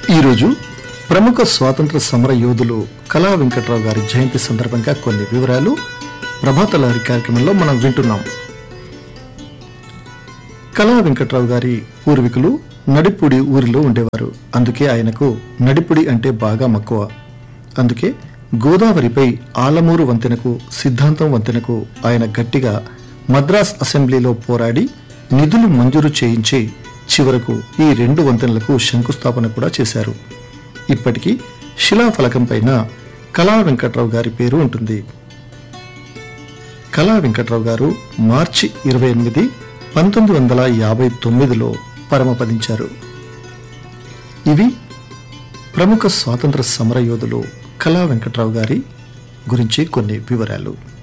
ఈరోజు ప్రముఖ స్వాతంత్ర సమర యోధులు కళా వెంకట్రావు గారి జయంతి సందర్భంగా కొన్ని వివరాలు ప్రభాత లహరి కార్యక్రమంలో మనం వింటున్నాం కళా వెంకట్రావు గారి పూర్వీకులు నడిపుడి ఊరిలో ఉండేవారు అందుకే ఆయనకు నడిపుడి అంటే బాగా మక్కువ అందుకే గోదావరిపై ఆలమూరు వంతెనకు సిద్ధాంతం వంతెనకు ఆయన గట్టిగా మద్రాస్ అసెంబ్లీలో పోరాడి నిధులు మంజూరు చేయించి చివరకు ఈ రెండు వంతెనలకు శంకుస్థాపన కూడా చేశారు ఇప్పటికీ శిలాఫలకం పైన కళా వెంకట్రావు గారి పేరు ఉంటుంది కళా వెంకట్రావు గారు మార్చి ఇరవై ఎనిమిది పంతొమ్మిది వందల యాభై తొమ్మిదిలో పరమపదించారు ఇవి ప్రముఖ స్వాతంత్ర సమరయోధులు కళా వెంకట్రావు గారి గురించి కొన్ని వివరాలు